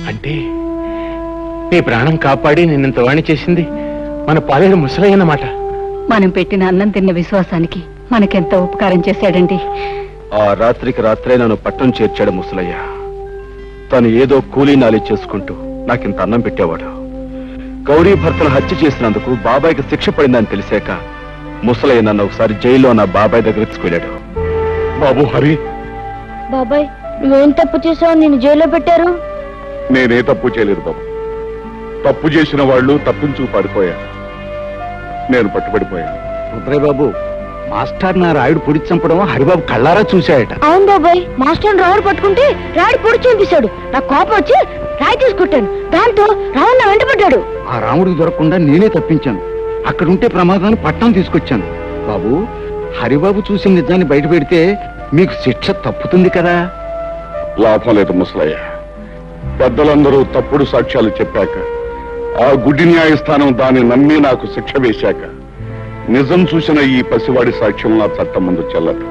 అంటే నీ ప్రాణం కాపాడి నిన్నంత వాణి చేసింది మన పాలేరు ముసలయ్య అన్నమాట మనం పెట్టిన అన్నం తిన్న విశ్వాసానికి మనకెంత ఉపకారం చేశాడండి ఆ రాత్రికి రాత్రే నన్ను పట్టం చేర్చాడు ముసలయ్య తను ఏదో కూలీ నాలి చేసుకుంటూ నాకింత అన్నం పెట్టేవాడు గౌరీ భర్తను హత్య చేసినందుకు బాబాయ్కి శిక్ష పడిందని తెలిసాక ముసలయ్య నన్ను ఒకసారి జైల్లో నా బాబాయ్ దగ్గర తీసుకెళ్ళాడు బాబు హరి బాబాయ్ నువ్వేం తప్పు చేసావు నిన్ను జైల్లో పెట్టారు నేనే తప్పు చేయలేదు బాబు తప్పు చేసిన వాళ్ళు తప్పించుకు పడిపోయారు నేను పట్టుబడిపోయాను రుద్రయ్య బాబు మాస్టర్ నా రాయుడు పొడి చంపడం హరిబాబు కళ్ళారా చూశాయట అవును బాబాయ్ మాస్టర్ రావుడు పట్టుకుంటే రాయుడు పొడి చూపించాడు నాకు కోపం వచ్చి రాయి తీసుకొట్టాను దాంతో రావుడు నా వెంటబడ్డాడు ఆ రాముడికి దొరకకుండా నేనే తప్పించాను అక్కడుంటే ప్రమాదాన్ని పట్టణం తీసుకొచ్చాను బాబు హరిబాబు చూసిన నిజాన్ని బయట పెడితే మీకు శిక్ష తప్పుతుంది కదా లాభం లేదు ముసలయ్య పెద్దలందరూ తప్పుడు సాక్ష్యాలు చెప్పాక ఆ గుడ్డి న్యాయస్థానం దాన్ని నమ్మి నాకు శిక్ష వేశాక నిజం చూసిన ఈ పసివాడి సాక్ష్యం నా చట్టం ముందు చెల్లదు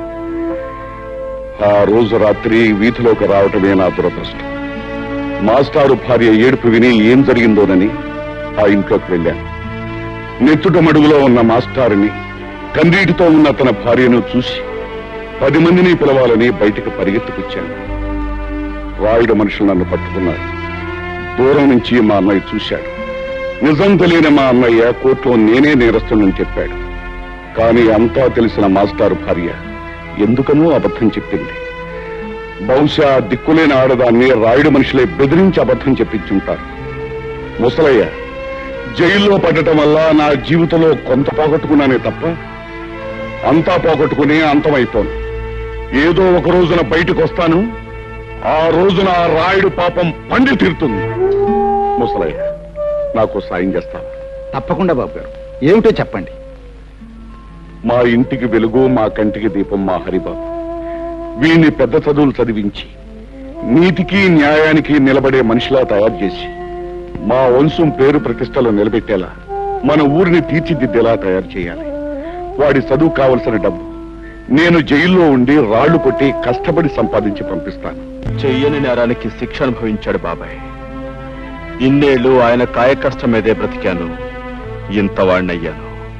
ఆ రోజు రాత్రి వీధిలోకి రావటమే నా దురదృష్టం మాస్టారు భార్య ఏడుపు విని ఏం జరిగిందోనని ఆ ఇంట్లోకి వెళ్ళాను నెత్తుట మడుగులో ఉన్న మాస్టారుని కన్నీటితో ఉన్న తన భార్యను చూసి పది మందిని పిలవాలని బయటికి పరిగెత్తుకొచ్చాను రాయుడు మనుషులు నన్ను పట్టుకున్నారు దూరం నుంచి మా అన్నయ్య చూశాడు నిజం తెలియని మా అన్నయ్య కోర్టులో నేనే నేరస్తునని చెప్పాడు కానీ అంతా తెలిసిన మాస్టారు భార్య ఎందుకనో అబద్ధం చెప్పింది బహుశా దిక్కులేని ఆడదాన్ని రాయుడు మనుషులే బెదిరించి అబద్ధం చెప్పించుంటారు ముసలయ్య జైల్లో పడటం వల్ల నా జీవితంలో కొంత పోగొట్టుకున్నానే తప్ప అంతా పోగొట్టుకుని అంతమైపోను ఏదో ఒక రోజున బయటకు వస్తాను ఆ రోజున ఆ రాయుడు పాపం పండి తీరుతుంది ముసలయ్య నాకు సాయం చేస్తాను తప్పకుండా బాబు గారు ఏమిటో చెప్పండి మా ఇంటికి వెలుగు మా కంటికి దీపం మా హరిబాబు వీణ్ణి పెద్ద చదువులు చదివించి నీతికి న్యాయానికి నిలబడే మనిషిలా తయారు చేసి మా వంశం పేరు ప్రతిష్టలు నిలబెట్టేలా మన ఊరిని తీర్చిదిద్దేలా తయారు చేయాలి వాడి చదువు కావలసిన డబ్బు నేను జైల్లో ఉండి రాళ్లు కొట్టి కష్టపడి సంపాదించి పంపిస్తాను చెయ్యని నేరానికి శిక్ష అనుభవించాడు బాబాయ్ ఇన్నేళ్లు ఆయన కాయకష్టం మీదే బ్రతికాను ఇంత వాణ్ణయ్యాను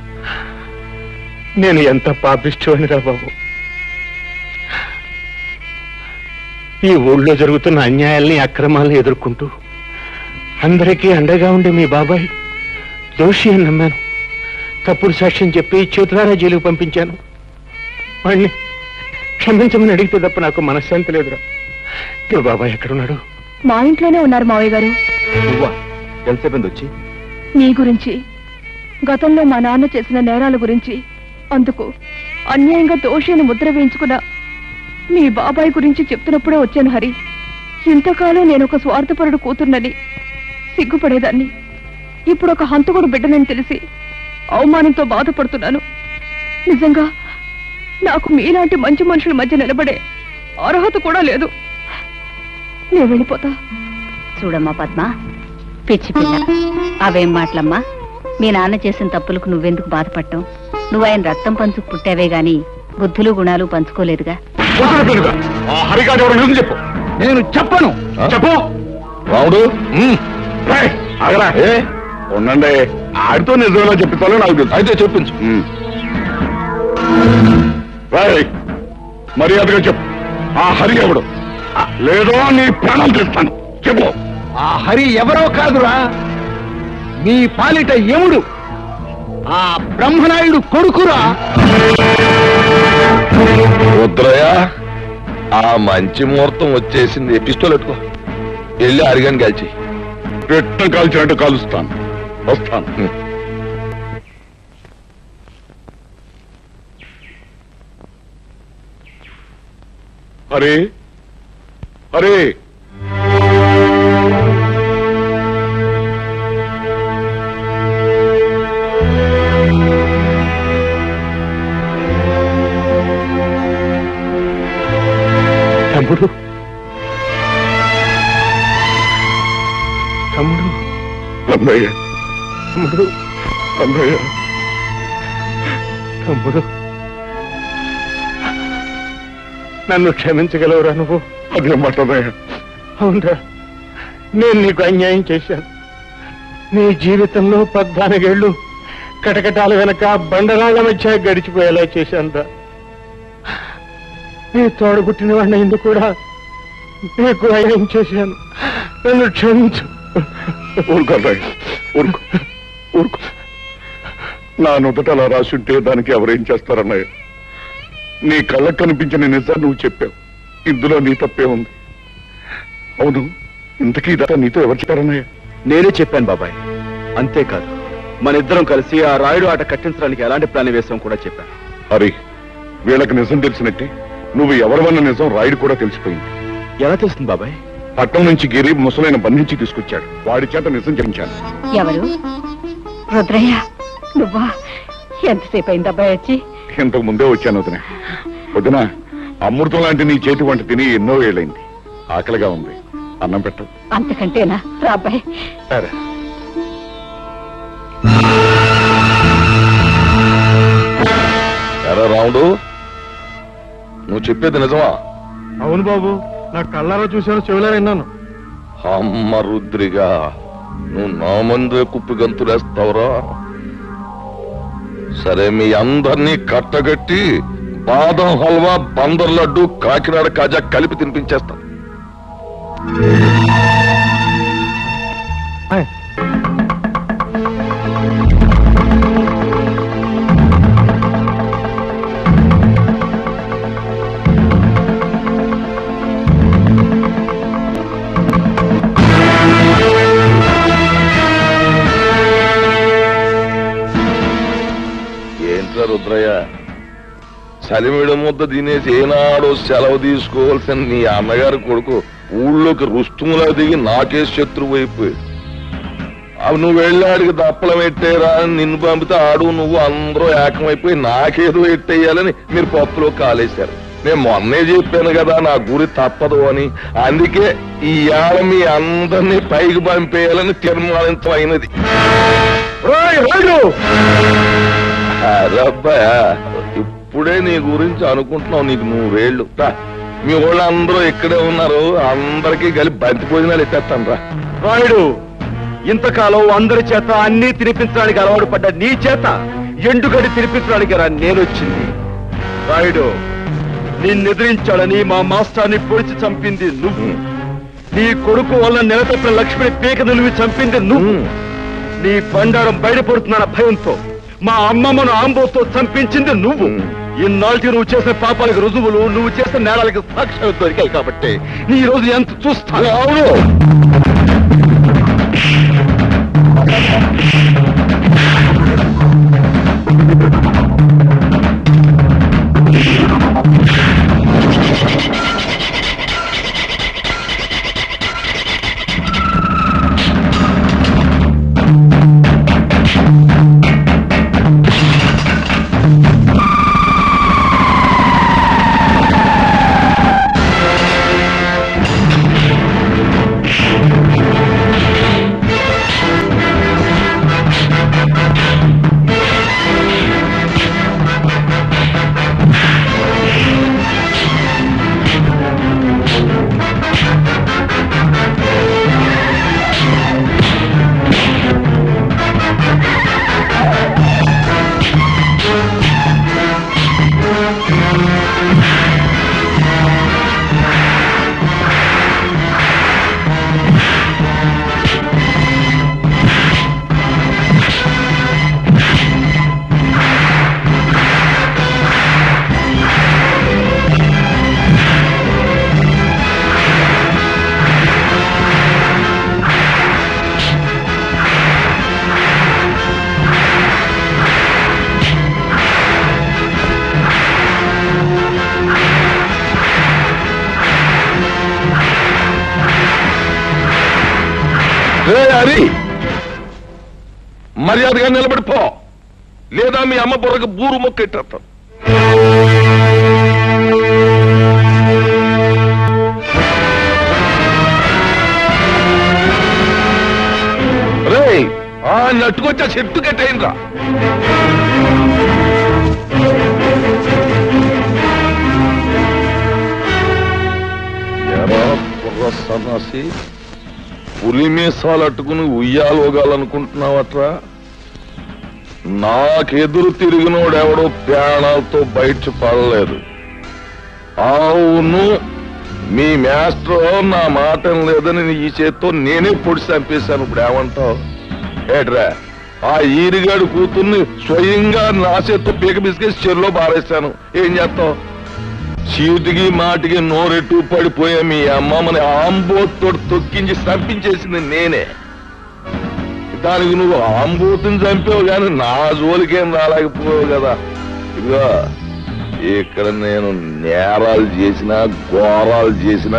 నేను ఎంత పాపిష్టోనిరా బాబు ఈ ఊళ్ళో జరుగుతున్న అన్యాయాల్ని అక్రమాల్ని ఎదుర్కొంటూ అందరికీ అండగా ఉండే మీ బాబాయ్ దోషి అని నమ్మాను తప్పుడు సాక్ష్యం చెప్పి చేతులారా జైలుకు పంపించాను వాణ్ణి క్షమించమని అడిగితే తప్ప నాకు మనశ్శాంతి లేదురా ఇప్పుడు బాబాయ్ ఎక్కడున్నాడు మా ఇంట్లోనే ఉన్నారు మావయ్య గారు నువ్వా ఎంతసేపు వచ్చి మీ గురించి గతంలో మా నాన్న చేసిన నేరాల గురించి అందుకు అన్యాయంగా దోషిని ముద్ర వేయించుకున్న మీ బాబాయ్ గురించి చెప్తున్నప్పుడే వచ్చాను హరి ఇంతకాలం నేను ఒక స్వార్థపరుడు కూతుర్నని సిగ్గుపడేదాన్ని ఇప్పుడు ఒక హంతకుడు బిడ్డనని తెలిసి అవమానంతో బాధపడుతున్నాను నిజంగా నాకు మీలాంటి మంచి మనుషుల మధ్య నిలబడే అర్హత కూడా లేదు నేను వెళ్ళిపోతా చూడమ్మా పద్మ పిచ్చి పిల్ల అవేం మాటలమ్మా మీ నాన్న చేసిన తప్పులకు నువ్వెందుకు బాధపడటం నువ్వు ఆయన రక్తం పంచుకు పుట్టావే గాని బుద్ధులు గుణాలు పంచుకోలేదుగా హరిగాడు ఎవరు నిజం చెప్పు నేను చెప్పను చెప్పు రాముడు రేయ్, ఆగరా ఉండండి ఆడితో నిజంలో చెప్పిస్తాను నాకు తెలుసు అయితే చెప్పించు రాయ్ మర్యాదగా చెప్పు ఆ హరి ఎవడు లేదో నీ ప్రాణం తెస్తాను చెప్పు ఆ హరి ఎవరో కాదురా మీ పాలిట యముడు ఆ బ్రహ్మనాయుడు కొడుకురా రుద్రయ్య ఆ మంచి ముహూర్తం వచ్చేసింది పిస్తోల్ ఎట్టుకో వెళ్ళి అరిగాని కాల్చి పెట్ట కాల్చినట్టు కాలుస్తాను వస్తాను హరే హరే తమ్ముడు తమ్ముడు అన్నయ్య తమ్ముడు అన్నయ్య తమ్ముడు నన్ను క్షమించగలవురా నువ్వు అదే మాట అన్నయ్య అవునరా నేను నీకు అన్యాయం చేశాను నీ జీవితంలో పద్నాలుగేళ్లు కటకటాల వెనక బండరాళ్ల మధ్య గడిచిపోయేలా చేశాను నీ తోడగుట్టిన వాడిని ఎందుకు కూడా నీకు అన్యాయం చేశాను నన్ను క్షమించు ఊరుకో రాయుడు ఊరుకో ఊరుకో నా నుదుట అలా రాసుంటే దానికి ఎవరేం చేస్తారన్నయ్య నీ కళ్ళకు కనిపించిన నిజాన్ని నువ్వు చెప్పావు ఇందులో నీ తప్పే ఉంది అవును ఇంతకీ ఇదంతా నీతో ఎవరు చెప్పారన్నయ్య నేనే చెప్పాను బాబాయ్ అంతేకాదు మన ఇద్దరం కలిసి ఆ రాయుడు ఆట కట్టించడానికి ఎలాంటి ప్లాన్ వేసాం కూడా చెప్పాను హరి వీళ్ళకి నిజం తెలిసినట్టే నువ్వు ఎవరివన్న నిజం రాయుడు కూడా తెలిసిపోయింది ఎలా తెలుస్తుంది బాబాయ్ పట్టణం నుంచి గిరి ముసలైన బంధించి తీసుకొచ్చాడు వాడి చేత నిజం చెప్పించాను ఎవరు రుద్రయ్య నువ్వా ఎంతసేపు అయింది అబ్బాయి వచ్చి ఇంతకు ముందే వచ్చాను వదిన వదిన అమృతం లాంటి నీ చేతి వంట తిని ఎన్నో ఏళ్ళైంది ఆకలిగా ఉంది అన్నం పెట్టు అంతకంటేనా రా అబ్బాయి సరే ఎరా రాముడు నువ్వు చెప్పేది నిజమా అవును బాబు నా కళ్ళారా చూశాను చెవులారా విన్నాను అమ్మ రుద్రిగా నువ్వు నా ముందే కుప్పి గంతులేస్తావురా సరే మీ అందరినీ కట్టగట్టి బాదం హల్వా బందర్ లడ్డు కాకినాడ కాజా కలిపి తినిపించేస్తా ఏంట్రా రుద్రయ్య చలిమిడి ముద్ద తినేసి ఏనాడో సెలవు తీసుకోవాల్సిన నీ అన్నగారి కొడుకు ఊళ్ళోకి రుస్తుములా దిగి నాకే శత్రువు అయిపోయి అవి నువ్వు వెళ్ళాడికి దప్పలం ఎట్టేరా అని నిన్ను పంపితే ఆడు నువ్వు అందరూ ఏకమైపోయి నాకేదో ఎట్టేయాలని మీరు పప్పులో కాలేశారు నేను మొన్నే చెప్పాను కదా నా గురి తప్పదు అని అందుకే ఈ ఏళ మీ అందరినీ పైకి పంపేయాలని తీర్మానించమైనది అరబ్బాయా ఇప్పుడే నీ గురించి అనుకుంటున్నావు నీకు నూరేళ్ళు రా మీ వాళ్ళందరూ ఇక్కడే ఉన్నారు అందరికీ కలిపి బంతి భోజనాలు ఎత్తేస్తాను రా రాయుడు ఇంతకాలం అందరి చేత అన్ని తినిపించడానికి అలవాటు పడ్డ నీ చేత ఎండుగడి తినిపించడానికి రా నేనొచ్చింది రాయుడు నిన్నెదిరించాడని మా మాస్టర్ని పొడిచి చంపింది నువ్వు నీ కొడుకు వల్ల నెలతప్పిన లక్ష్మిని పీక నిలివి చంపింది నువ్వు నీ బండారం బయటపడుతుందన్న భయంతో మా అమ్మమ్మను ఆంబోతో చంపించింది నువ్వు మ్. ఇన్నాళ్ళకి నువ్వు చేసిన పాపాలకు రుజువులు నువ్వు చేసిన నేరాలకు సాక్ష్యాలు దొరికాయి కాబట్టి నీ రోజు ఎంత చూస్తాను అవును రే హరి మర్యాదగా నిలబడిపో లేదా మీ అమ్మ బుర్రకు బూరు మొక్కెట్టేస్తాను రే ఆ నట్టుకొచ్చి ఆ చెట్టు కట్టేయండిరా ఎరా బుర్ర సన్నాసి పులి మీసాలు అట్టుకుని ఉయ్యాలోగాలనుకుంటున్నావట్రా నాకెదురు తిరిగినోడెవడో ప్రాణాలతో బయట పడలేదు అవును మీ మాస్టర్ నా మాట లేదని ఈ చేత్తో నేనే పొడి చంపేశాను ఇప్పుడు ఏమంటావు ఏట్రా ఆ ఈరిగాడు కూతుర్ని స్వయంగా నా చేత్తో పీక బిస్కెట్ చెరులో బారేశాను ఏం చేస్తావు చీటికి మాటికి నోరెట్టు పడిపోయే మీ అమ్మమ్మని ఆంబోతో తొక్కించి చంపించేసింది నేనే దానికి నువ్వు ఆంబోతుని చంపావు కానీ నా జోలికేం రాలేకపోయావు కదా ఇదిగో ఇక్కడ నేను నేరాలు చేసినా ఘోరాలు చేసినా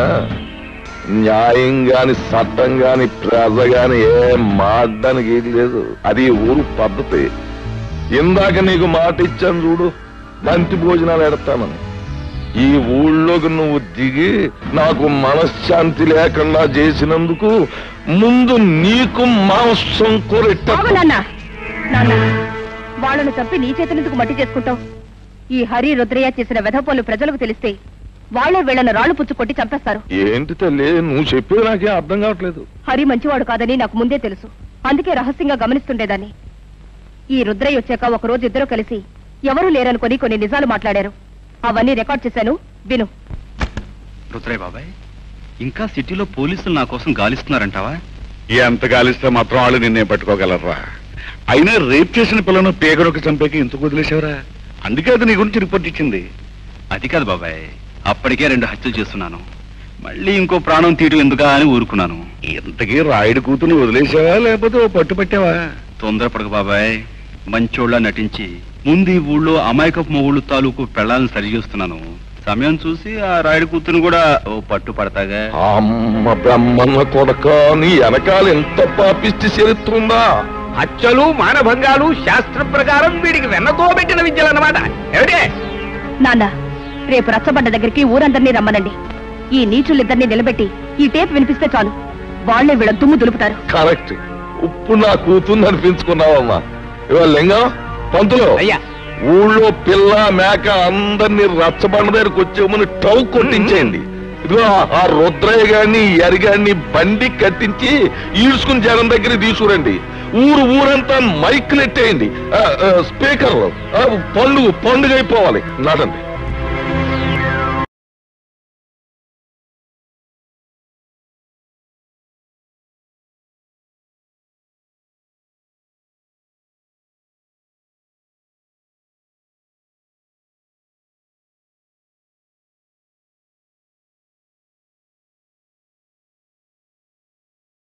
న్యాయం గాని చట్టం గాని ప్రజ గాని ఏం మాడడానికి ఏం లేదు అది ఊరు పద్ధతి ఇందాక నీకు మాట ఇచ్చాను చూడు బంతి భోజనాలు ఎడతామని ఈ ఊళ్ళోకి నువ్వు దిగి నాకు మనశ్శాంతి లేకుండా చేసినందుకు ముందు నీకు మాంసం కొరెట్ట బాగు నాన్న నాన్న వాళ్ళను చంపి నీ చేతులెందుకు మట్టి చేసుకుంటావు ఈ హరి రుద్రయ్య చేసిన వెధపోలు ప్రజలకు తెలిస్తే వాళ్ళే వీళ్ళను రాళ్లు పుచ్చు కొట్టి చంపేస్తారు ఏంటి తల్లి నువ్వు చెప్పేది నాకేం అర్థం కావట్లేదు హరి మంచివాడు కాదని నాకు ముందే తెలుసు అందుకే రహస్యంగా గమనిస్తుండేదాన్ని ఈ రుద్రయ్య వచ్చాక ఒక రోజు ఇద్దరు కలిసి ఎవరూ లేరనుకొని కొన్ని నిజాలు మాట్లాడారు అవన్నీ రికార్డ్ చేశాను విను రుద్రయ్య బాబాయ్ ఇంకా సిటీలో పోలీసులు నా కోసం గాలిస్తున్నారంటావా ఎంత గాలిస్తే మాత్రం వాళ్ళు నిన్నే పట్టుకోగలరా అయినా రేప్ చేసిన పిల్లను పేగడొక చంపేకి ఎందుకు వదిలేశావురా అందుకే అది నీ గురించి రిపోర్ట్ ఇచ్చింది అది కాదు బాబాయ్ అప్పటికే రెండు హత్యలు చేస్తున్నాను మళ్ళీ ఇంకో ప్రాణం తీయటం ఎందుకా అని ఊరుకున్నాను ఇంతకీ రాయుడు కూతురు వదిలేసావా లేకపోతే ఓ పట్టు పట్టావా తొందరపడకు బాబాయ్ మంచోళ్ళ నటించి ముందు ఈ ఊళ్ళో అమాయకపు మొగుళ్ళు తాలూకు పెళ్ళాలను సరిచేస్తున్నాను సమయం చూసి ఆ రాయుడు కూతురు కూడా ఓ పట్టు పడతాగా అమ్మ బ్రహ్మన్న కొడక నీ వెనకాల ఎంత పాపిష్టి చరిత్ర ఉందా హత్యలు మానభంగాలు శాస్త్ర ప్రకారం వీడికి వెన్నతో పెట్టిన విద్యలన్నమాట ఏమిటే నాన్న రేపు రచ్చబండ దగ్గరికి ఊరందరినీ రమ్మనండి ఈ నీచులిద్దరినీ నిలబెట్టి ఈ టేప్ వినిపిస్తే చాలు వాళ్లే వీళ్ళ దుమ్ము దులుపుతారు కరెక్ట్ ఇప్పుడు నా కూతుర్ని అనిపించుకున్నావమ్మా ఇవాళ లింగం పంతులు అయ్యా ఊళ్ళో పిల్ల మేక అందరినీ రచ్చబండ దగ్గరకు వచ్చేమని టౌ కొట్టించేయండి ఇదిగో ఆ రుద్రయ్య గారిని ఈ అరిగాడిని బండి కట్టించి ఈడ్చుకుని జనం దగ్గర తీసుకురండి ఊరు ఊరంతా మైకులు ఎట్టేయండి ఆ, ఆ, స్పీకర్లు ఆ, పండుగ పండుగ అయిపోవాలి నడండి